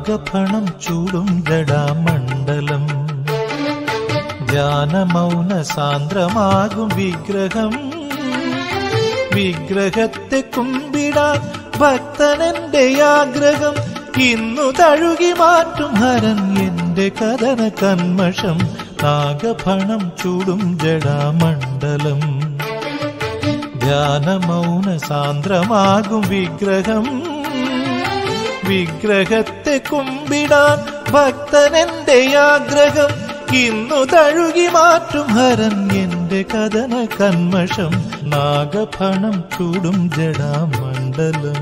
നാഗഫണം ചൂടും ജടാമണ്ഡലം ധ്യാനമൗന സാന്ദ്രമാകും വിഗ്രഹം വിഗ്രഹത്തെ കുമ്പിടാൻ ഭക്തനെന്റെ ആഗ്രഹം ഇന്നു തഴുകി മാറ്റും ഹരൻ എന്റെ കഥന കന്മഷം നാഗഫണം ചൂടും ജടാമണ്ഡലം ധ്യാനമൗന സാന്ദ്രമാകും വിഗ്രഹം വിഗ്രഹത്തെ കുമ്പിടാൻ ഭക്തനെന്റെ ആഗ്രഹം ഇന്നു തഴുകി മാറ്റും ഹരൻ എന്റെ കഥന കന്മഷം നാഗഫണം ചൂടും ജടാമണ്ഡലം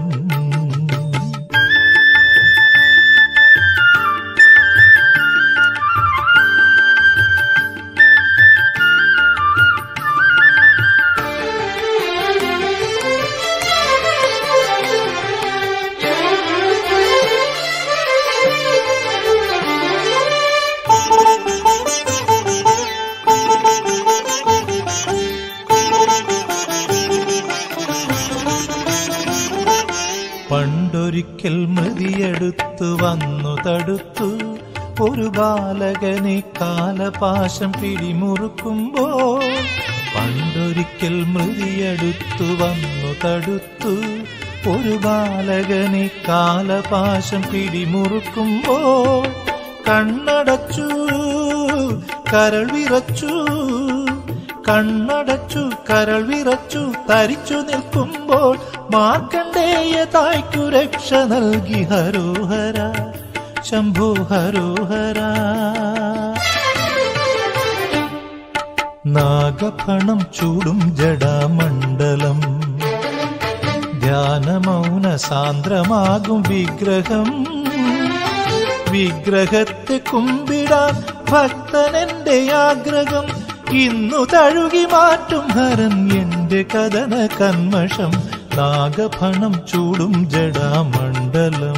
പണ്ടൊരിക്കൽ മൃതിയെടുത്തു വന്നു തടുത്തു ഒരു ബാലകനെ കാലപാശം പിടിമുറുക്കുമ്പോൾ പണ്ടൊരിക്കൽ മൃതിയെടുത്തു വന്നു തടുത്തു ഒരു ബാലകനെ കാലപാശം പിടിമുറുക്കുമ്പോൾ കണ്ണടച്ചു കരൾ വിറച്ചു കണ്ണടച്ചു കരൾ വിറച്ചു തരിച്ചു നിൽക്കുമ്പോൾ മാർക്കണ്ഡേയ തായ്ക്കു രക്ഷ നൽകി ഹരോഹര ശംഭോ ഹരോഹര നാഗഫണം ചൂടും ജടാമണ്ഡലം ധ്യാനമൗന സാന്ദ്രമാകും വിഗ്രഹം വിഗ്രഹത്തെ കുമ്പിടാൻ ഭക്തനെന്റെ ആഗ്രഹം ഇന്നു തഴുകി മാറ്റും ഹരൻ എന്റെ കഥന കന്മഷം നാഗഫണം ചൂടും ജടാമണ്ഡലം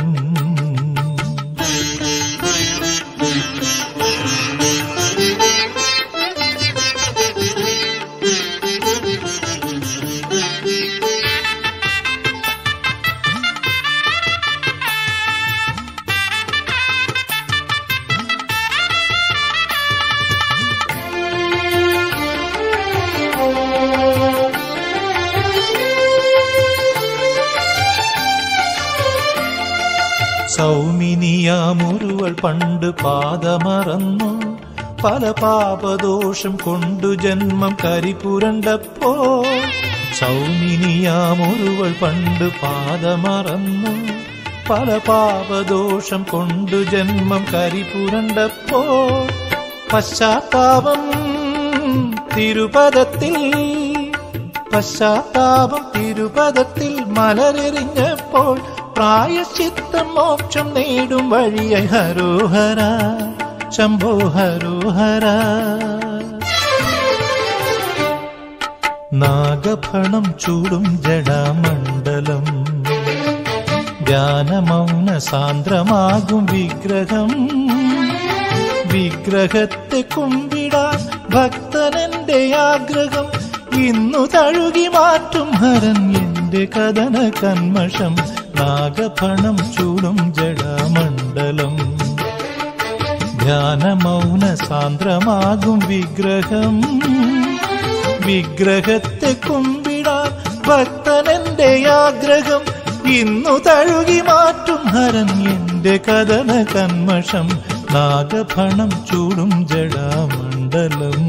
സൗമിനിയാമുരുവൾ പണ്ട് പാദമറന്നു പല പാപദോഷം കൊണ്ടു ജന്മം കരിപുരണ്ടപ്പോ സൗമിനിയാമുരുവൾ പണ്ട് പാദമറന്നു പല പാപദോഷം കൊണ്ടു ജന്മം കരിപുരണ്ടപ്പോ പശ്ചാത്താപം തിരുപദത്തിൽ പശ്ചാത്താപം തിരുപദത്തിൽ മലരെറിഞ്ഞപ്പോൾ പ്രായശ്ചിത്തം മോക്ഷം നേടും വഴിയായി ഹരോഹര ശംഭോ ഹരോഹര നാഗഫണം ചൂടും ജടാമണ്ഡലം ധ്യാനമൗന സാന്ദ്രമാകും വിഗ്രഹം വിഗ്രഹത്തെ കുമ്പിടാൻ ഭക്തനെന്റെ ആഗ്രഹം ഇന്നു തഴുകി മാറ്റും ഹരൻ എന്റെ കഥന കന്മഷം നാഗഫണം ചൂടും ജടാമണ്ഡലം ധ്യാനമൗന സാന്ദ്രമാകും വിഗ്രഹം വിഗ്രഹത്തെ കുമ്പിടാൻ ഭക്തനെന്റെ ആഗ്രഹം ഇന്നു തഴുകി മാറ്റും ഹരൻ എന്റെ കഥന കന്മഷം നാഗഫണം ചൂടും ജടാമണ്ഡലം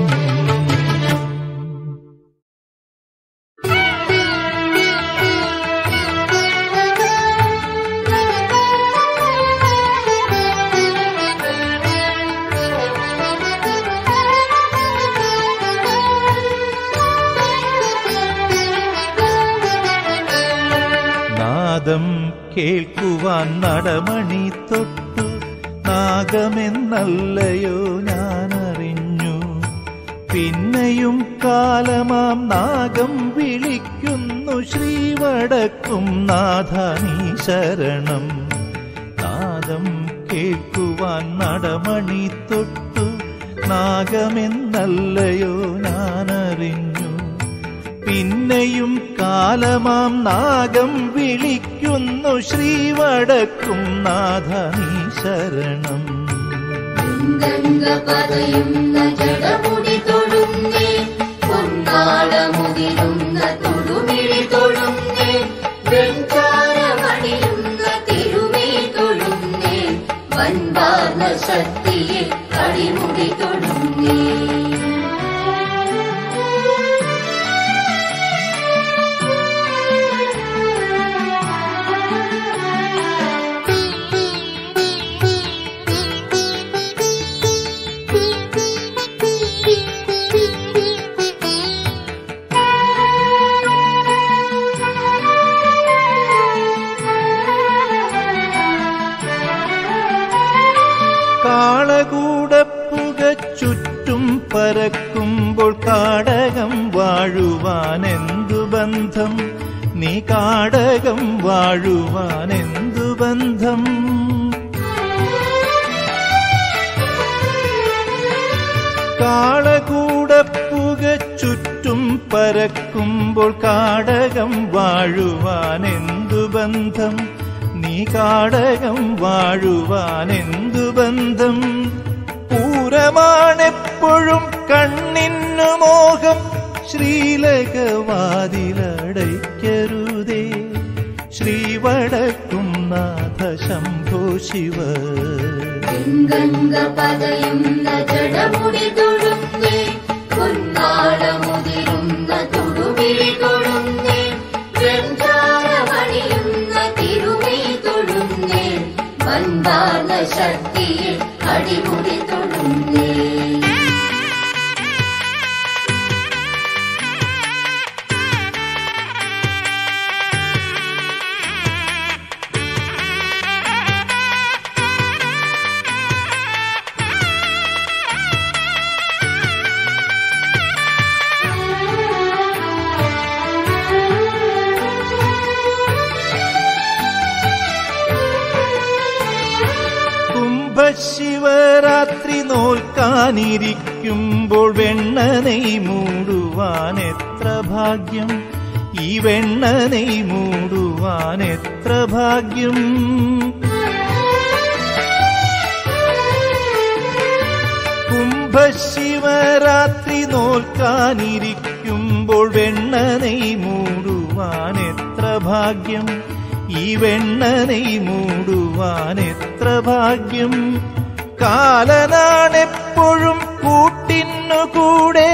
നാദം കേൾക്കുവാൻ നടമണി തൊട്ടു നാഗമെന്നല്ലയോ ഞാനറിഞ്ഞു പിന്നെയും കാലമാം നാഗം വിളിക്കുന്നു ശ്രീവടക്കും നാഥാനീ ശരണം നാദം കേൾക്കുവാൻ നടമണി തൊട്ടു നാഗമെന്നല്ലയോ ഞാനറിഞ്ഞു പിന്നെയും കാലമാം നാഗം വിളിക്കുന്നു ശ്രീവടക്കും നാഥ നീ ശരണം ഗംഗ പതയുന്ന ജടമുടി തൊഴുന്നേ പൊന്നാളമുതിരുന്ന തൊടുമിഴി തൊഴുന്നേ വെഞ്ചാരമണിയുന്ന തിരുമേ തൊഴുന്നേ വൻപാന ശക്തിയെ അടിമുടി തൊഴുന്നേ കാളകൂടപ്പുക ചുറ്റും പരക്കുമ്പോൾ കാടകം വാഴുവാനെന്തു ബന്ധം നീ കാടകം വാഴുവാനെന്തു ബന്ധം കാളകൂടപ്പുക ചുറ്റും പരക്കുമ്പോൾ കാടകം വാഴുവാനെന്തു ബന്ധം നീ കാടകം വാഴുവാനെന്തു ബന്ധം പൂരമാണെപ്പോഴും കണ്ണിന്നു മോഹം ശ്രീലകവാതിലടയ്ക്കരുതേ ശ്രീവടക്കും നാഥ ശംഭോ ശിവ ഗംഗ പതയുന്ന ജടമുടി തൊഴുന്നേ പൊന്നാളമുതിരുന്ന തൊടുമിഴി തൊഴുന്നേ വെഞ്ചാരമണിയുന്ന തിരുമേ തൊഴുന്നേ വൻപാന ശക്തിയെ അടിമുടി തൊഴുന്നേ കുംഭശിവരാത്രി നോൽക്കാനിരിക്കുമ്പോൾ വെണ്ണ നെയ് മൂടുവാൻ എത്ര ഭാഗ്യം ഈ വെണ്ണ നെയ് മൂടുവാൻ എത്ര ഭാഗ്യം കുംഭശിവരാത്രി നോൽക്കാനിരിക്കുമ്പോൾ വെണ്ണ നെയ് മൂടുവാൻ എത്ര ഭാഗ്യം ഈ വെണ്ണ നെയ് മൂടുവാൻ എത്ര ഭാഗ്യം കാലനാണെപ്പോഴും കൂട്ടിന്നു കൂടെ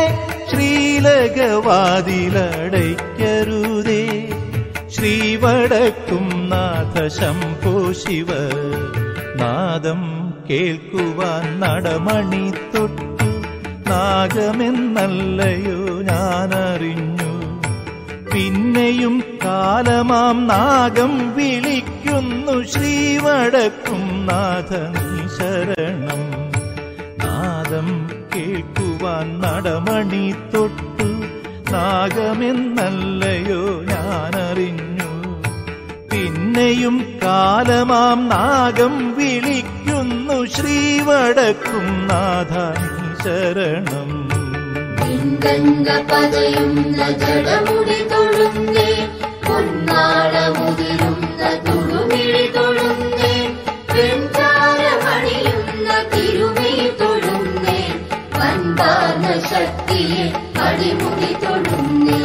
ശ്രീലകവാതിലടയ്ക്കരുതേ ശ്രീവടക്കും നാഥ ശംഭോ ശിവ നാദം കേൾക്കുവാൻ നടമണി തൊട്ടു നാഗമെന്നല്ലയോ ഞാനറിഞ്ഞു പിന്നെയും കാലമാം നാഗം വിളിക്കുന്നു ശ്രീവടക്കും നാഥ നീ ശരണം നാദം കേൾക്കുവാൻ നടമണി തൊട്ടു നാഗമെന്നല്ലയോ ഞാനറിഞ്ഞു പിന്നെയും കാലമാം നാഗം വിളിക്കുന്നു ശ്രീവടക്കും നാഥ നീ ശരണം ഗംഗ പതയുന്ന ജടമുടി തൊഴുന്നേ പൊന്നാളമുതിരുന്ന തുളുമിഴി തൊഴുന്നേ വെഞ്ചാരമണിയുന്ന തിരുമേ തൊഴുന്നേ വൻപാന ശക്തിയെ അടിമുടി തൊഴുന്നേ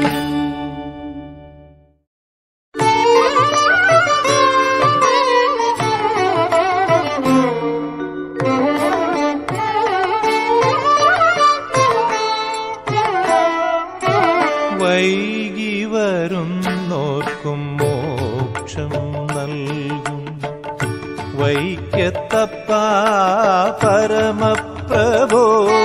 വൈകി വരുന്നോർക്കും മോക്ഷം നൽകും വൈക്കത്തപ്പ പരമപ്രഭോ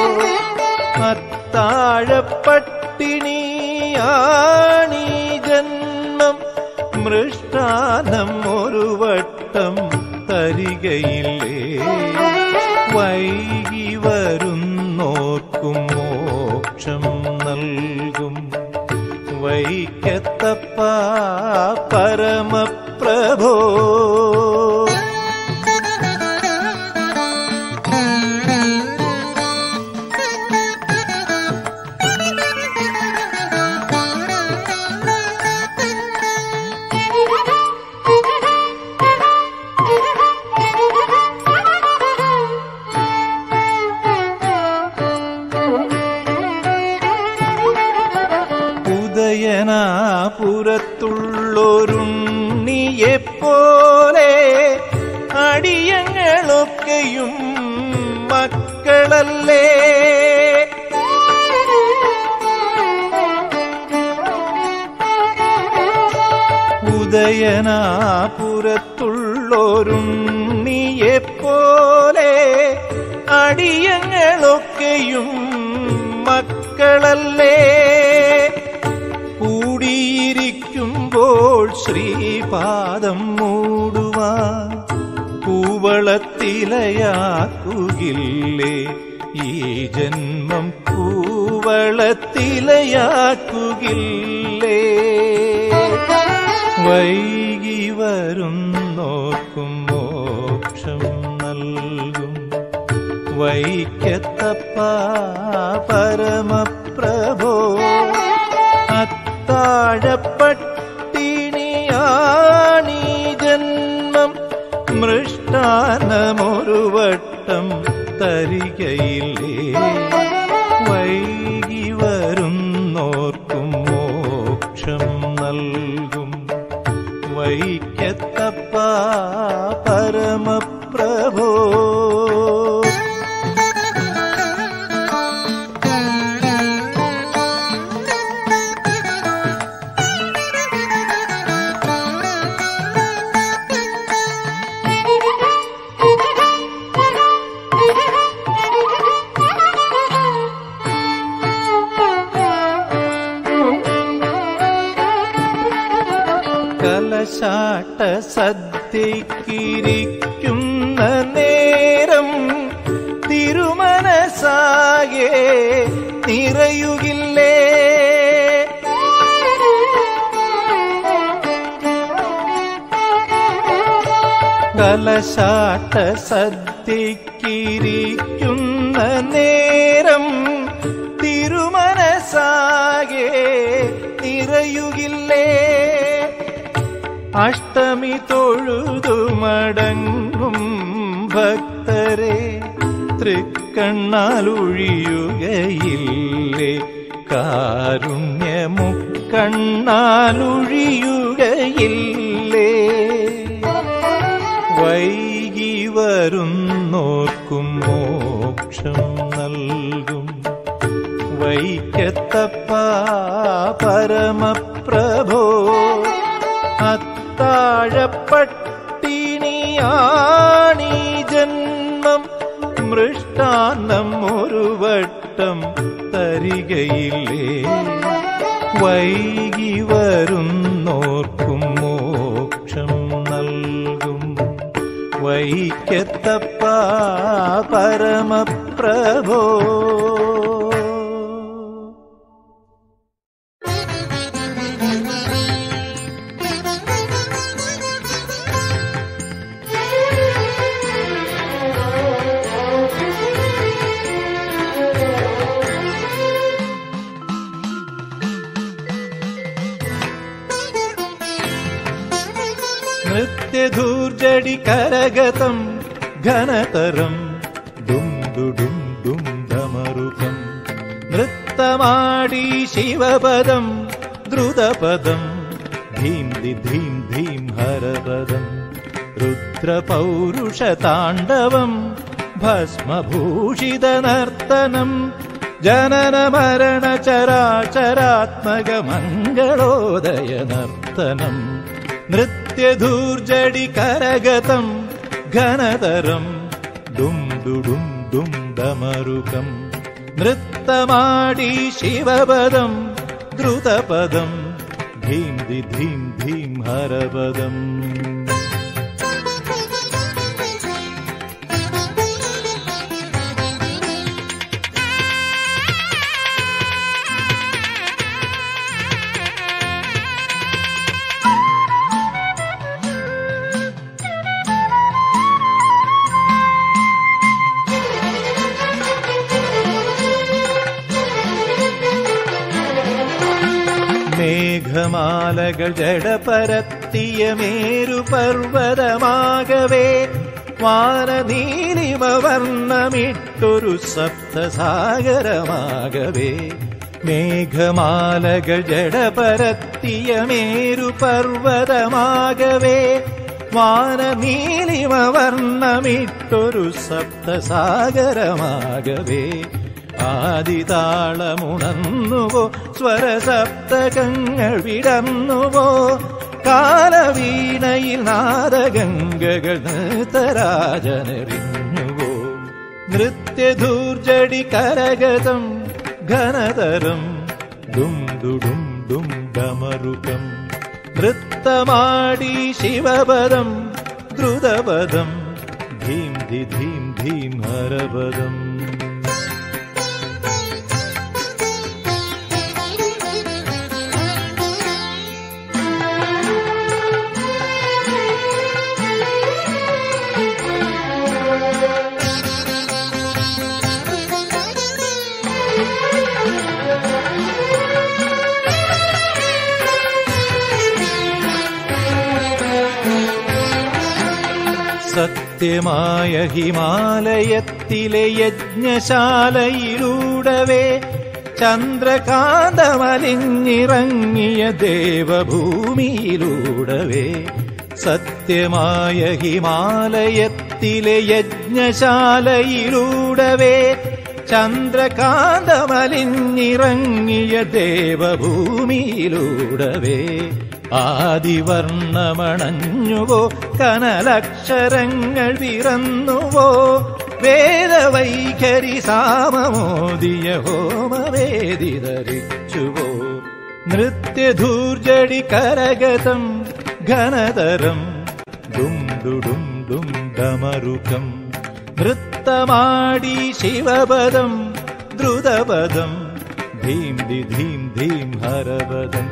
അത്താഴപ്പട്ടിണിയാണീ ജന്മം മൃഷ്ടാനം ഒരു വട്ടം തരികയില്ലേ വൈകി വരുന്നോർക്കും മോക്ഷം നൽകും വൈക്കത്തപ്പ പരമപ്രഭോ ഉദയനാപുരത്തുള്ളൊരുണ്ണിയെപ്പോലെ അടിയങ്ങളൊക്കെയും മക്കളല്ലേ ഉദയനാപുരത്തുള്ളൊരുണ്ണിയെപ്പോലെ അടിയങ്ങളൊക്കെയും മക്കളല്ലേ കൂടിയിരിക്കുമ്പോൾ ശ്രീപാദം മൂടുവാൻ കൂവളത്തിലയാക്കുകില്ലേ ഈ ജന്മം കൂവളത്തിലയാക്കുകില്ലേ വൈകി വരുന്നോർക്കും മോക്ഷം നൽകും വൈക്കത്തപ്പ പരമപ്രഭോ അത്താഴപ്പട്ടിണിയാണീ ജന്മം മൃഷ്ടാനമൊരു വട്ടം തരികയില്ലേ വൈകി വരുന്നോർക്കും മോക്ഷം നൽകും വൈക്കത്തപ്പ പരമപ്രഭോ കലശാട്ട സദ്യക്കിരിക്കുന്ന നേരം തിരുമനസാകെ നിറയുകില്ലേ കലശാട്ട സദ്യക്കിരിക്കുന്ന നേരം തിരുമനസാകെ നിറയുകില്ലേ അഷ്ടമി തൊഴുതു മടങ്ങും ഭക്തരെ തൃക്കണ്ണാലൊഴിയുകയില്ലേ കാരുണ്യമുക്കണ്ണാലൊഴിയുകയില്ലേ വൈകി വരുന്നോർക്കും മോക്ഷം നൽകും വൈക്കത്തപ്പ പരമപ്രഭോ അത്താഴപ്പട്ടിണിയാണീ ജന്മം മൃഷ്ടാന്നം ഒരു വട്ടം തരികയില്ലേ വൈകി വരുന്നോർക്കും മോക്ഷം നൽകും വൈക്കത്തപ്പ പരമപ്രഭോ നൃത്യധൂർജടി കരഗതം ഘനതരം ഡും ഡും ഡും ഡമറുകം നൃത്തമാടി ശിവപദം ദ്രുതപദം ധീം ദി ധീം ധീം ഹരപദം രുദ്രപൗരുഷതാണ്ഡവം ഭസ്മഭൂഷിത നർത്തനം ജനന മരണ ചരാചരാത്മക മംഗളോദയ നർത്തനം നൃത്യധൂർജടി കരഗതം ഘനതരം ഡും ഡുഡും ഡും ഡമരുകം നൃത്തമാടി ശിവപദം ദ്രുതപദം ധീം ദി ധീം ധീം ഹരപദം മേഘമാലകൾ ജടപരത്തിയ മേരുപർവതമാകവേ വാനനീലിമ വർണ്ണമിട്ടൊരു സപ്തസാഗരമാകവേ മേഘമാലകൾ ജടപരത്തിയ മേരുപർവതമാകവേ വാനനീലിമ വർണ്ണമിട്ടൊരു സപ്തസാഗരമാകവേ ആദിതാളമുണർന്നുവോ സ്വരസപ്തകങ്ങൾ വിടർന്നുവോ കാലവീണയിൽ നാദഗംഗകൾ നൃത്തരാജനെറിഞ്ഞുവോ നൃത്യധൂർജടി കരഗതം ഘനതരം ഡും ദുഡും ഡും ഡമരുകം നൃത്തമാടി ശിവപദം ദ്രുതപദം ധീം ധി ധീം ധീം ഹരപദം സത്യമായ ഹിമാലയത്തിലെ യജ്ഞശാലയിലൂടവേ ചന്ദ്രകാന്തമലിഞ്ഞിറങ്ങിയ ദേവഭൂമിയിലൂടവേ സത്യമായ ഹിമാലയത്തിലെ യജ്ഞശാലയിലൂടവേ ചന്ദ്രകാന്തമലിഞ്ഞിറങ്ങിയ ദേവഭൂമിയിലൂടവേ ആദിവർണ്ണമണഞ്ഞുവോ കനലക്ഷരങ്ങൾ വിറന്നുവോ വേദവൈഖരി സാമമോദിയ ഹോമവേദിതരിച്ചുവോ നൃത്യധൂർജടി കരഗതം ഘനതരം ഡും ഡുഡും ഡും ഡമരുകം നൃത്തമാടി ശിവപദം ദ്രുതപദം ധീം ദി ധീം ധീം ഹരപദം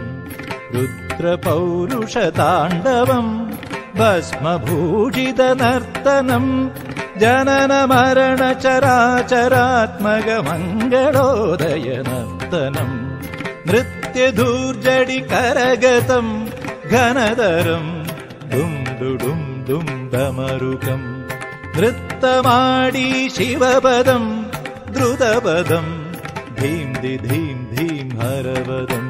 രുദ്രപൗരുഷതാണ്ഡവം ഭസ്മഭൂഷിത നർത്തനം ജനന മരണ ചരാചരാത്മക മംഗളോദയ നർത്തനം നൃത്യധൂർജടി കരഗതം ഘനതരം ദും ദുഡും ദും ഡമരുകം നൃത്തമാടി ശിവപദം ദ്രുതപദം ധീം ദി ധീം ധീം ഹരപദം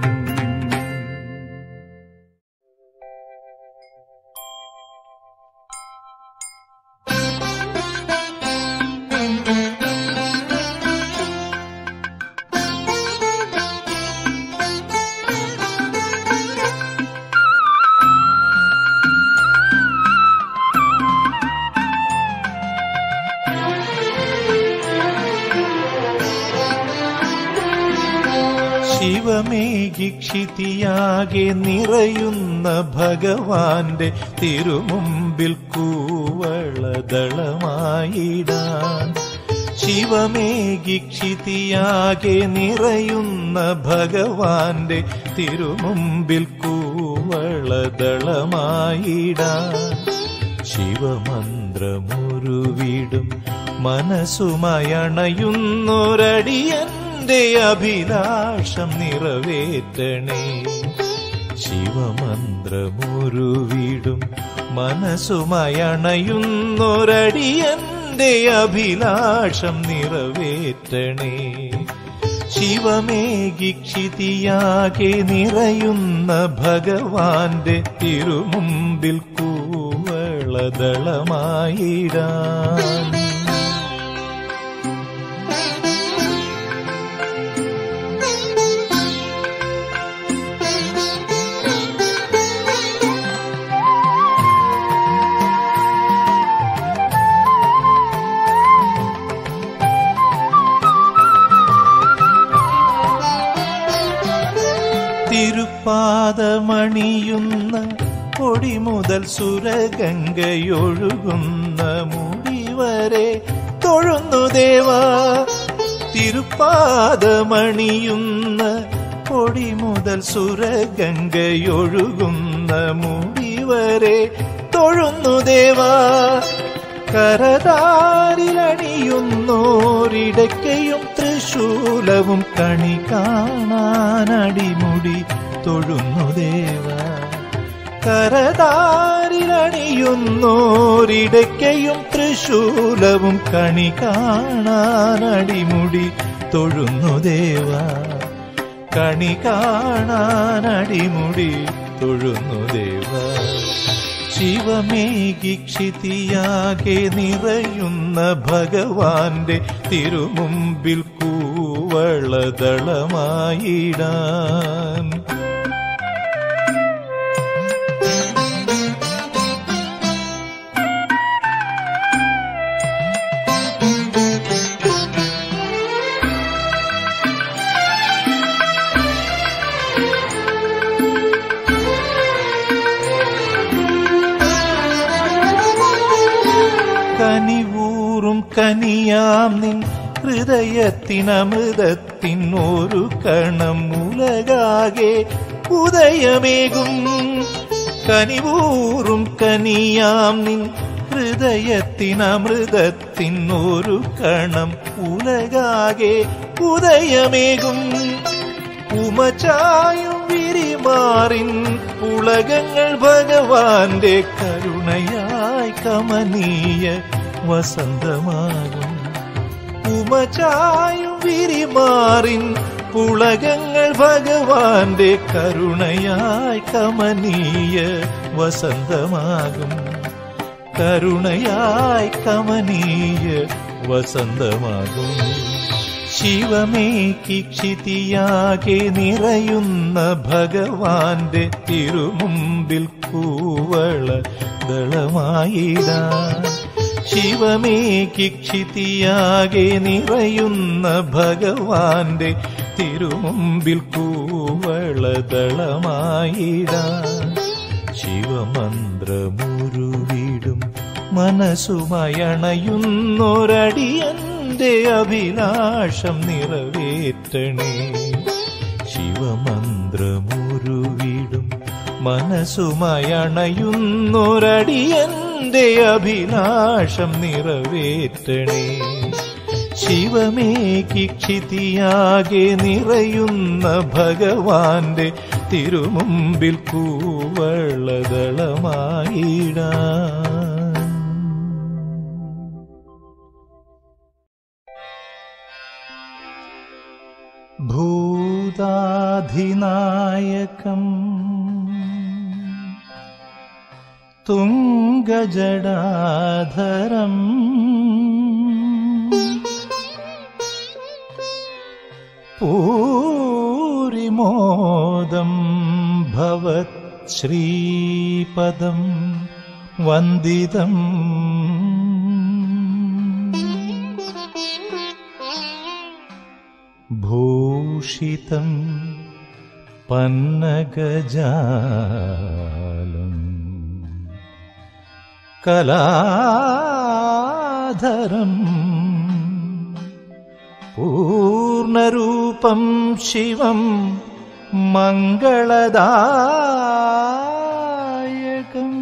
ശിവമേകിക്ഷിതിയാകെ നിറയുന്ന ഭഗവാന്റെ തിരുമുമ്പിൽ കൂവളദളമായിടാൻ ശിവമേകിക്ഷിതിയാകെ നിറയുന്ന ഭഗവാന്റെ തിരുമുമ്പിൽ കൂവളദളമായിടാൻ ശിവമന്ത്രമുരുവിടും മനസ്സുമയണയുന്നൊരടിയന്റെ അഭിലാഷം നിറവേറ്റണേ ശിവമന്ത്രമുരുവിടും മനസ്സുമയണയുന്നൊരടിയന്റെ അഭിലാഷം നിറവേറ്റണേ ശിവമേകിക്ഷിതിയാകെ നിറയുന്ന ഭഗവാന്റെ തിരുമുമ്പിൽ കൂവളദളമായിടാൻ തിരുപ്പാദമണിയുന്ന പൊടി മുതൽ സുരഗംഗയൊഴുകുന്ന മുടിവരെ തൊഴുന്നു ദേവ തിരുപ്പാദമണിയുന്ന പൊടി മുതൽ സുരഗംഗയൊഴുകുന്ന മുടിവരെ തൊഴുന്നു ദേവ കരതാരിലണിയുന്നോരിടയ്ക്കയും തൃശൂലവും കണി കാണാനടിമുടി തൊഴുന്നു ദേവ കരതാരിലണിയുന്നോരിടയ്ക്കയും തൃശൂലവും കണി കാണാനടിമുടി തൊഴുന്നു ദേവ കണി കാണാൻ അടിമുടി തൊഴുന്നു ദേവ ശിവമേകിക്ഷിതിയാകെ നിറയുന്ന ഭഗവാന്റെ തിരുമുമ്പിൽ കൂവളദളമായിടാൻ കനിവൂറും കനിയാം നിൻ ഹൃദയത്തിനമൃതത്തിൻ ഒരു കണം ഉലകാകെ ഉദയമേകും കനിവൂറും കനിയാം നിൻ ഹൃദയത്തിനമൃതത്തിൻ ഒരു കണം ഉലകാകെ ഉദയമേകും ഉമചായും വിരിമാറിൻ പുളകങ്ങൾ ഭഗവാന്റെ കരുണയായി കമനീയ വസന്തമാകും ഉമചായും വിരിമാറിൻ പുളകങ്ങൾ ഭഗവാന്റെ കരുണയായി കമനീയ വസന്തമാകും കരുണയായി കമനീയ വസന്തമാകും ശിവമേക്കിക്ഷിതിയാകെ നിറയുന്ന ഭഗവാന്റെ തിരുമുമ്പിൽ കൂവള ദളമായിടാൻ ശിവമേക്കിക്ഷിതിയാകെ നിറയുന്ന ഭഗവാന്റെ തിരുമുമ്പിൽ കൂവളദളമായിടാൻ ശിവമന്ത്രമുരുവിടും മനസ്സുമയണയുന്നൊരടിയന്റെ അഭിലാഷം നിറവേറ്റണേ ശിവമന്ത്രമുരുവിടും മനസ്സുമയണയുന്നൊരടിയന്റെ അഭിലാഷം നിറവേറ്റണേ ശിവമേകിക്ഷിതിയാകെ നിറയുന്ന ഭഗവാന്റെ തിരുമുമ്പിൽ കൂവളദളമായിടാൻ ഭൂതാധിനായകം തുംഗജടാധരം പൂരിമോദം ഭവത് ശ്രീപദം വന്ദിതം ഭൂഷിതം പന്നഗജാലം കലാധരം പൂർണരൂപം ശിവം മംഗളദായകം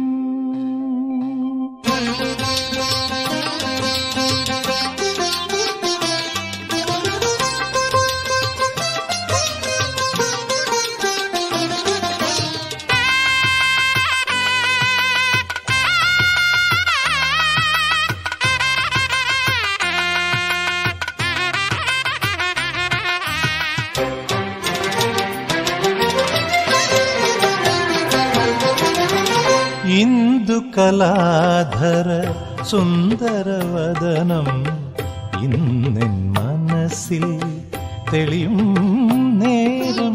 ഇന്ദുകലാധര സുന്ദരവദനം ഇന്നെൻ മനസ്സിൽ തെളിയും നേരം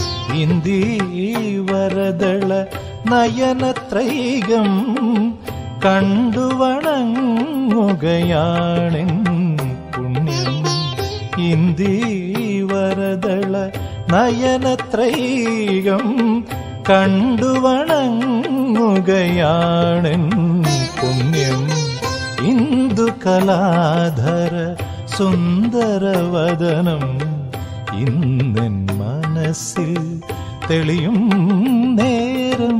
ഇന്ദീവരദള നയനത്രൈകം കണ്ടുവണങ്ങുകയാണെൻ പുണ്യം ഇന്ദീവരദള നയനത്രൈകം കണ്ടുവണങ്ങുകയാണെൻ പുണ്യം ഇന്ദുകലാധര സുന്ദരവദനം ഇന്നെൻ മനസ്സിൽ തെളിയും നേരം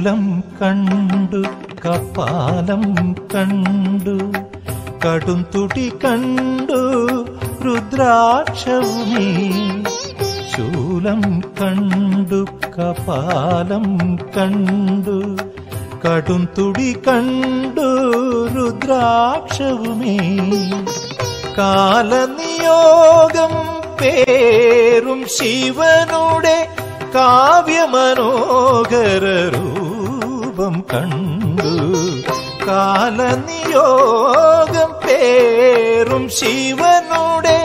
ശൂലം കണ്ടു കപാലം കണ്ടു കടും തുടി കണ്ടു രുദ്രാക്ഷവുമീ ശൂലം കണ്ടു കപാലം കണ്ടു കടും തുടി കണ്ടു രുദ്രാക്ഷവുമേ കാലനിയോഗം പേരും ശിവനുടെ കാവ്യമനോഹര രൂപം കണ്ടു കാലനിയോഗം പേരും ശിവനുടെ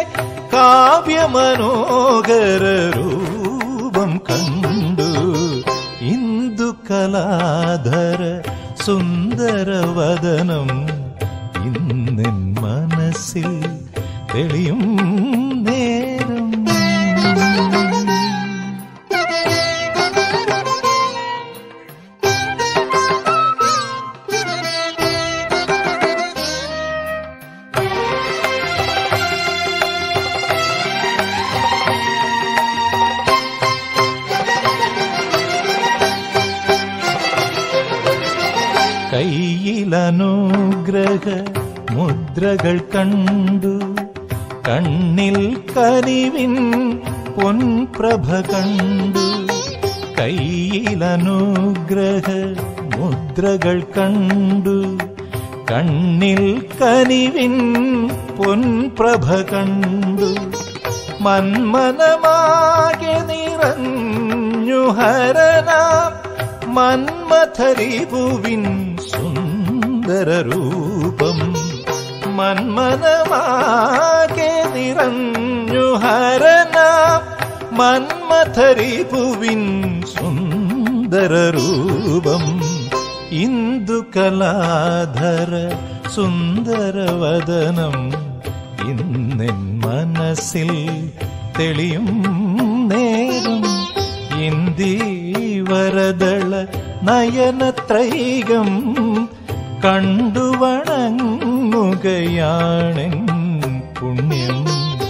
കാവ്യമനോഹര രൂപം കണ്ടു ഇന്ദു കലാധര സുന്ദരവദനം ഇന്നെൻ മനസ്സിൽ തെളിയും നേരം കയ്യിലനുഗ്രഹ മുദ്രകൾ കണ്ടു കണ്ണിൽ കനിവിൻ പൊൻപ്രഭ കണ്ടു കയ്യിലനുഗ്രഹ മുദ്രകൾ കണ്ടു കണ്ണിൽ കനിവിൻ പൊൻപ്രഭ കണ്ടു മന്മനമാകെ നിറഞ്ഞു ഹരനാം മന്മഥരിപുവിൻ സുന്ദര രൂപം മന്മനമാകെ നിറഞ്ഞു ഹരനാം മന്മഥരിപുവിൻ സുന്ദര രൂപം ഇന്ദുകലാധര സുന്ദരവദനം ഇന്നെൻ മനസ്സിൽ തെളിയും നേരം ഇന്ദീവരദള നയനത്രൈകം കണ്ടുവണങ്ങുകയാണെൻ പുണ്യം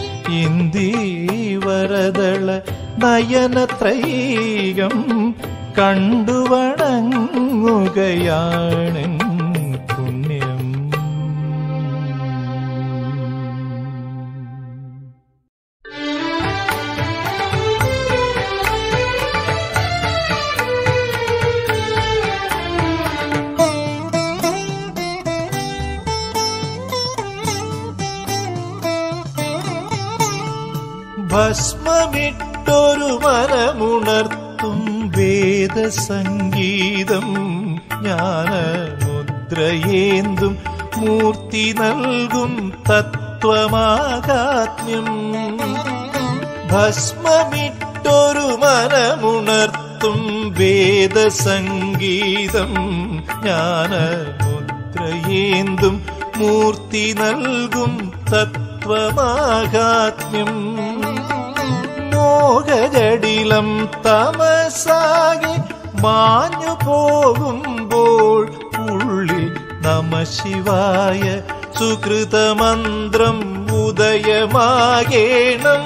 ഇന്ദീവരദള നയനത്രൈകം കണ്ടുവണങ്ങുകയാണെൻ പുണ്യം ഭസ്മമിട്ടൊരു മനമുണർത്തും വേദസംഗീതം ജ്ഞാന മുദ്രയേന്തും മൂർത്തി നൽകും തത്വമാകാത്മ്യം ഭസ്മമിട്ടൊരു മനമുണർത്തും വേദസംഗീതം ജ്ഞാന മുദ്രയേന്തും മൂർത്തി നൽകും തത്വമാകാത്മ്യം മോഹജടിലം തമസാകെ മാഞ്ഞു പോകുമ്പോൾ ഉള്ളിൽ നമ ശിവായ സുകൃതമന്ത്രം ഉദയമാകേണം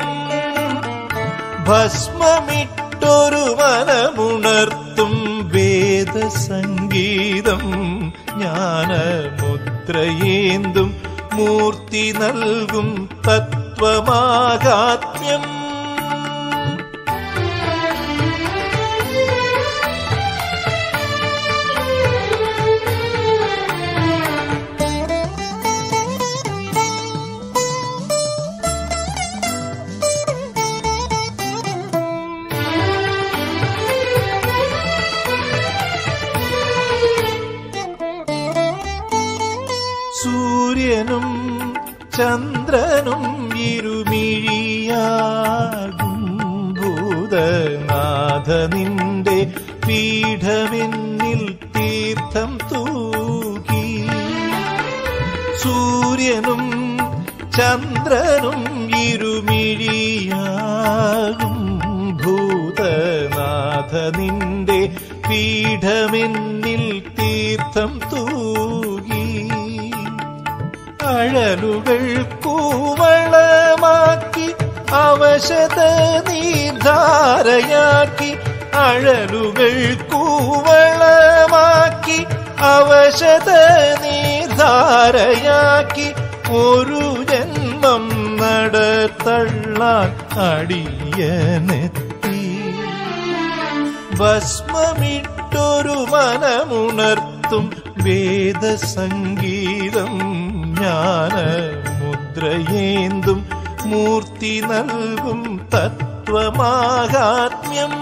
ഭസ്മമിട്ടൊരു മനമുണർത്തും വേദസംഗീതം ജ്ഞാനമുദ്രയേന്തും മൂർത്തി നൽകും തത്വമാകാത്മ്യം സൂര്യനും ചന്ദ്രനും ഇരുമിഴിയാകും ഭൂതനാഥ നിന്റെ പീഠമെന്നിൽ തീർത്ഥം തൂകി സൂര്യനും ചന്ദ്രനും ഇരുമിഴിയാകും ഭൂതനാഥ നിന്റെ പീഠമെന്നിൽ തീർത്ഥം തൂകി അഴലുകൾ കൂവളമാക്കി അവശത നീർധാരയാക്കി അഴലുകൾ കൂവള ധാരയാക്കി അവശത നീധാരയാക്കി ഒരു ജന്മം നടത്തള്ളാൻ അടിയനെത്തി ഭസ്മമിട്ടൊരു മനമുണർത്തും വേദസംഗീതം ജ്ഞാന മുദ്രയേന്തും മൂർത്തി നൽകും തത്വമാഹാത്മ്യം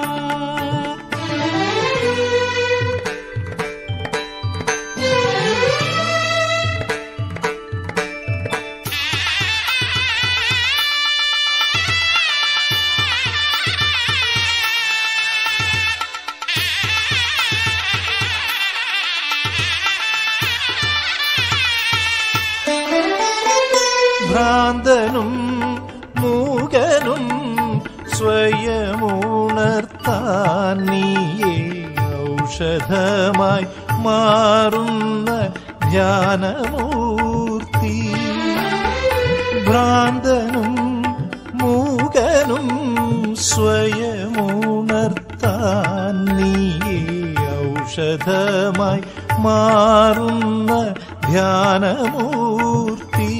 ഭ്രാന്തനും മൂകനും സ്വയമുണർത്താൻ നീയേ ഔഷധമായി മാറുന്ന ധ്യാനമൂർത്തി ഭ്രാന്തനും മൂകനും സ്വയമുണർത്താൻ നീയേ ഔഷധമായി മാറുന്ന ധ്യാനമൂർത്തി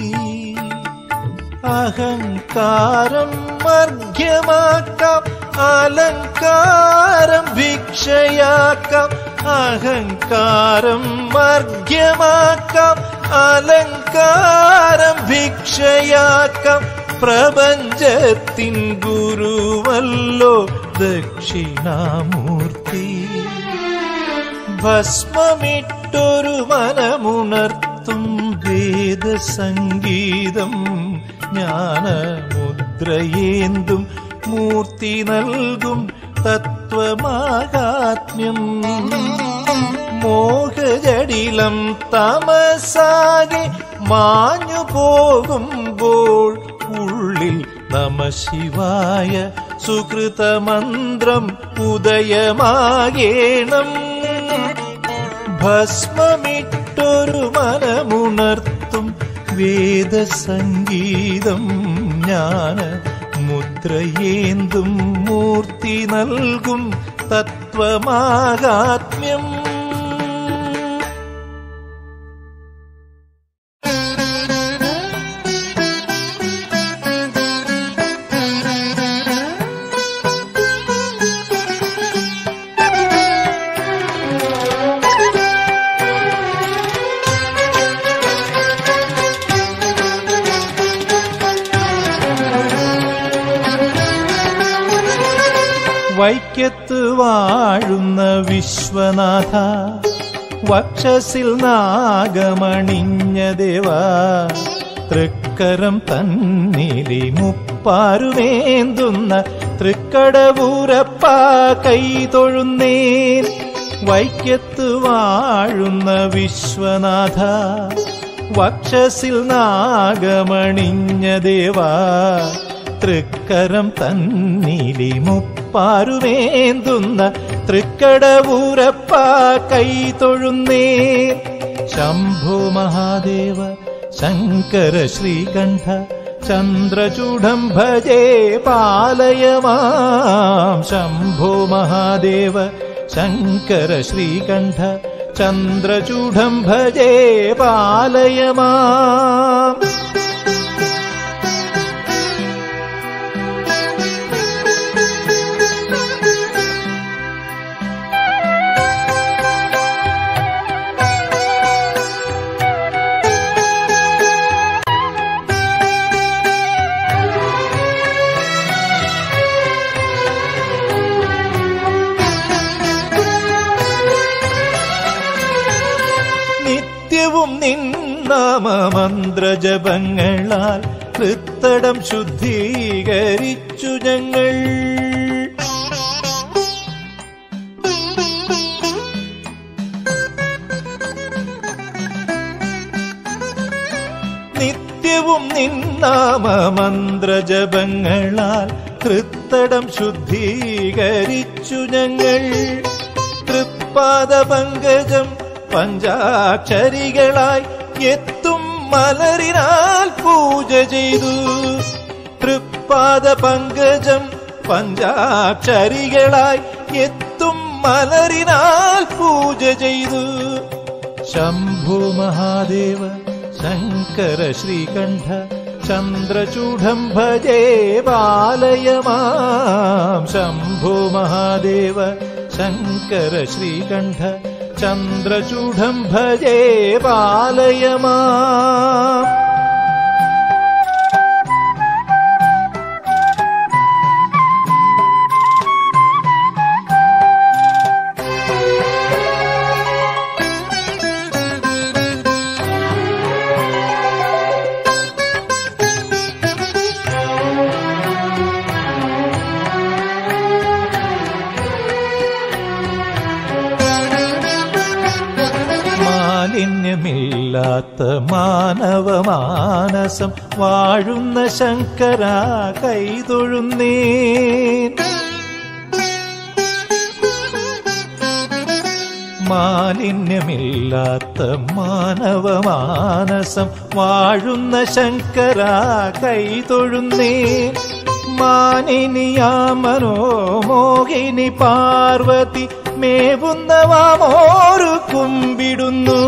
അഹങ്കാരം മർഘ്യമാക്കാം അലങ്കാരം ഭിക്ഷയാക്കാം അഹങ്കാരം മർഘ്യമാക്കാം അലങ്കാരം ഭിക്ഷയാക്കാം പ്രപഞ്ചത്തിൻ ഗുരുവല്ലോ ദക്ഷിണാമൂർത്തി ഭസ്മമിട്ടൊരു മനമുണർത്തും വേദസംഗീതം ജ്ഞാനമുദ്രയേന്തും മൂർത്തി നൽകും തത്വമാഹാത്മ്യം മോഹജടിലം തമസാകെ മാഞ്ഞു പോകുമ്പോൾ ഉള്ളിൽ നമ ശിവായ സുകൃതമന്ത്രം ഉദയമാകേണം ഭസ്മമിട്ടൊരു മനമുണർത്തും വേദസംഗീതം ജ്ഞാന മുദ്രയേന്തും മൂർത്തി നൽകും തത്വമാഹാത്മ്യം വൈക്കത്ത് വാഴുന്ന വിശ്വനാഥ വക്ഷസിൽ നാഗമണിഞ്ഞ ദേവ തൃക്കരം തന്നിലി മുപ്പാരുമേന്തുന്ന തൃക്കടവൂരപ്പ കൈ തൊഴുന്നേൻ വൈക്കത്ത് വാഴുന്ന വിശ്വനാഥ വക്ഷസിൽ നാഗമണിഞ്ഞ ദേവാ തൃക്കരം തന്നിലി മുപ്പാരുമേന്തുന്ന തൃക്കടവൂരപ്പ കൈ തൊഴുന്നേ ശംഭോ മഹാദേവ ശങ്കര ശ്രീകണ്ഠ ചന്ദ്രചൂഢം ഭജേ പാലയമാം ശംഭോ മഹാദേവ ശങ്കര ശ്രീകണ്ഠ ചന്ദ്രചൂഢം ഭജേ പാലയമാം നിത്യവും നിന്നാമമന്ത്രജപങ്ങളാൽ കൃത്തടം ശുദ്ധീകരിച്ചു ഞങ്ങൾ നിത്യവും നിന്നാമമന്ത്രജപങ്ങളാൽ കൃത്തടം ശുദ്ധീകരിച്ചു ഞങ്ങൾ തൃപ്പാദ പങ്കജം പഞ്ചാക്ഷരികളായി എത്തും മലരിനാൽ പൂജ ചെയ്തു തൃപ്പാദ പങ്കജം പഞ്ചാക്ഷരികളായി എത്തും മലരിനാൽ പൂജ ചെയ്തു ശംഭു മഹാദേവ ശങ്കര ശ്രീകണ്ഠ ചന്ദ്രചൂഢം ഭജേ ബാലയമാം ശംഭു മഹാദേവ ശങ്കര ശ്രീകണ്ഠ ചന്ദ്രചൂഢം ഭജേ ബാലയമാം മാലിന്യമില്ലാത്ത മാനവമാനസം വാഴുന്ന ശങ്കര കൈതൊഴുന്നേൻ മാലിന്യമില്ലാത്ത മാനവമാനസം വാഴുന്ന ശങ്കര കൈതൊഴുന്നേൻ മാനിനിയാമനോ മോഹിനി പാർവതി മേവുന്നവാമോരു കുമ്പിടുന്നു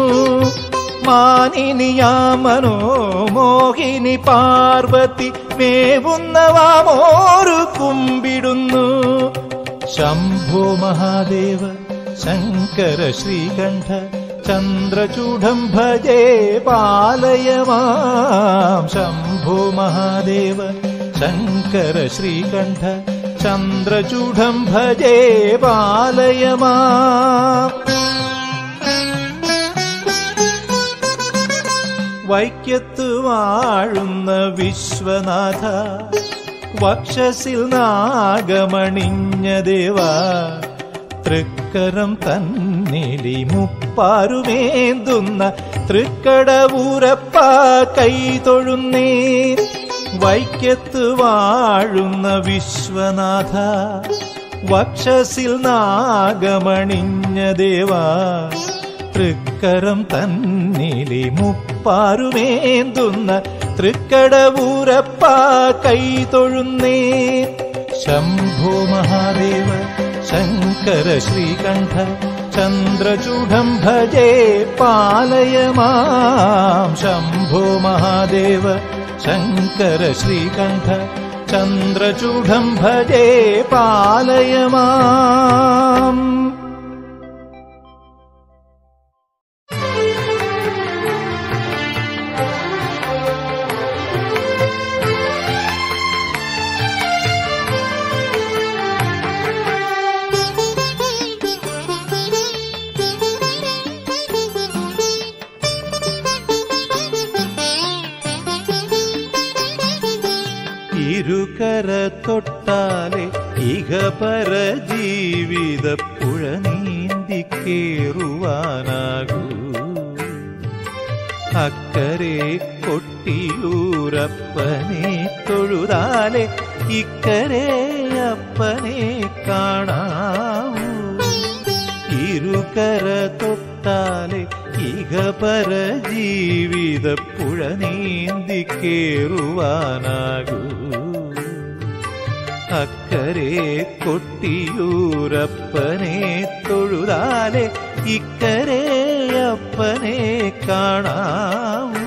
മാനിനിയാമനോ മോഹിനി പാർവതി മേവുന്നവാമോരു കുമ്പിടുന്നു ശംഭോ മഹാദേവ ശങ്കര ശ്രീകണ്ഠ ചന്ദ്രചൂഢം ഭജേ പാലയമാം ശംഭോ മഹാദേവ ശങ്കര ശ്രീകണ്ഠ ചന്ദ്രചൂഢം ഭജേ പാലയമാം വൈക്കത്ത് വാഴുന്ന വിശ്വനാഥ വക്ഷസിൽ നാഗമണിഞ്ഞ ദേവ തൃക്കരം തന്നിലി മുപ്പാരുമേന്തുന്ന തൃക്കടവൂരപ്പ കൈ തൊഴുന്നേ വൈക്കത്ത് വാഴുന്ന വിശ്വനാഥ വക്ഷസിൽ നാഗമണിഞ്ഞ ദേവ തൃക്കരം തന്നിലി മുപ്പാരുമേന്തുന്ന തൃക്കടവൂരപ്പ കൈ തൊഴുന്നേ ശംഭോ മഹാദേവ ശങ്കര ശ്രീകണ്ഠ ചന്ദ്രചൂഢം ഭജേ പാലയമാം ശംഭോ മഹാദേവ ശങ്കര ശ്രീകണ്ഠ ചന്ദ്രചൂഢം ഭജേ പാലയമാം ഇരുകര തൊട്ടാലെ ഇഹപര ജീവിത പുഴ നീന്തി കേറുവാനാകൂ അക്കരെ കൊട്ടിയൂരപ്പനെ തൊഴുതാലെ ഇക്കരെ അപ്പനെ കാണാവൂ ഇരുകര തൊട്ടാലെ ഇഹപര ജീവിത പുഴ നീന്തി കേറുവാനാകൂ അക്കരെ കൊട്ടിയൂരപ്പനെ തൊഴുതാലെ ഇക്കരെ അപ്പനെ കാണാവൂ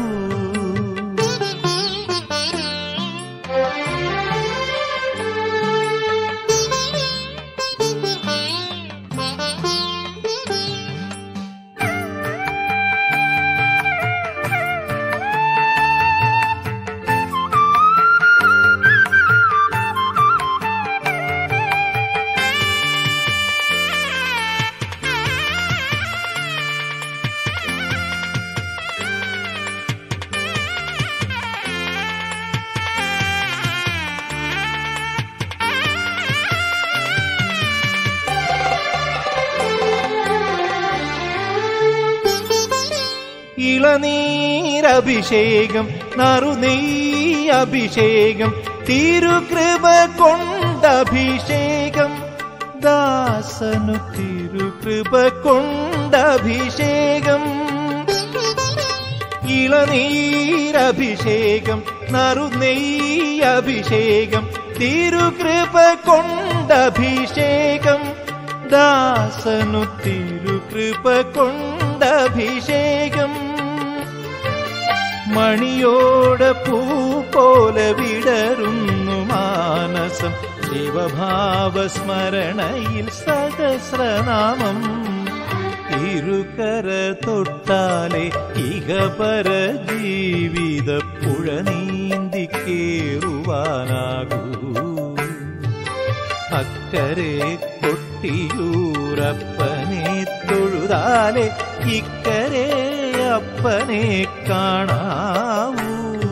ഇളനീരഭിഷേകം നറുനെയ് അഭിഷേകം തിരുകൃപ കൊണ്ടഭിഷേകം ദാസനു തിരുകൃപ കൊണ്ടഭിഷേകം ഇളനീരഭിഷേകം നറുനെയ് അഭിഷേകം തിരുകൃപ കൊണ്ടഭിഷേകം ദാസനു തിരുകൃപ കൊണ്ടഭിഷേകം മണിയോട് പൂ പോലെ വിടരുന്നു മാനസം ശിവഭാവസ്മരണയിൽ സഹസ്രനാമം ഇരുകര തൊട്ടാലെ ഇഹപര ജീവിത പുഴ നീന്തി കേറുവാനാകൂ അക്കരെ കൊട്ടിയൂരപ്പനെ തൊഴുതാലെ ഇക്കരെ അപ്പനെ കാണാവൂ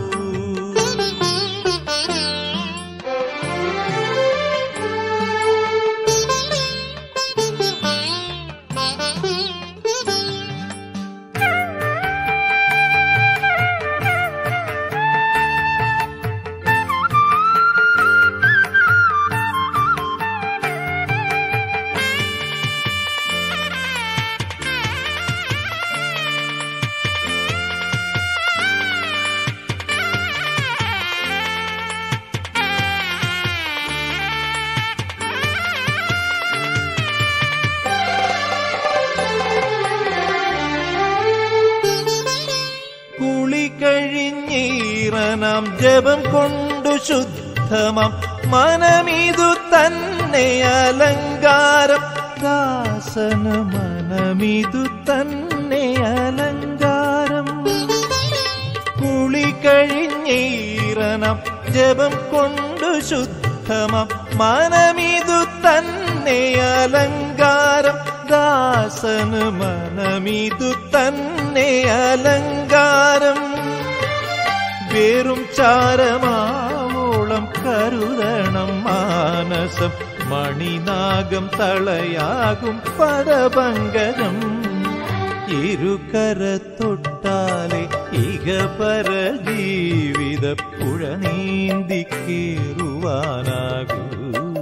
കുളി കഴിഞ്ഞീറനാം ജപം കൊണ്ടു ശുദ്ധമാം മനമിതു തന്നെ അലങ്കാരം ദാസന മനമിതു തന്നെ അലങ്കാരം കുളി കഴിഞ്ഞീറനം ജപം കൊണ്ടു ശുദ്ധമാം മനമിതു തന്നെ അലങ്കാരം ദാസന് മനമിതു തന്നെ അലങ്കാരം വെറും ചാരമാവോളം കരുതണം മാനസം മണിനാഗം തളയാകും പദപങ്കജം ഇരുകര തൊട്ടാലെ ഇഹപര ജീവിത പുഴ നീന്തി കേറുവാനാകൂ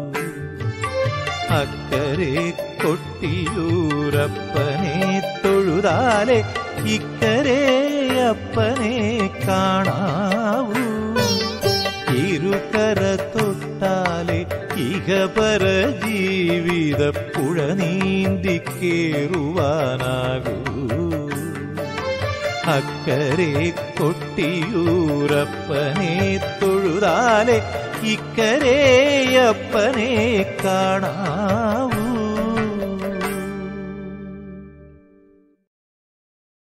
അക്കരെ കൊട്ടിയൂരപ്പനെ തൊഴുതാലെ ഇക്കരെ അപ്പനെ കാണാവൂ ഇരുകര തൊട്ടാലെ ഇഹപര ജീവിത പുഴ നീന്തി കേറുവാനാകൂ അക്കരെ കൊട്ടിയൂരപ്പനെ തൊഴുതാലെ ഇക്കരെ അപ്പനെ കാണാവൂ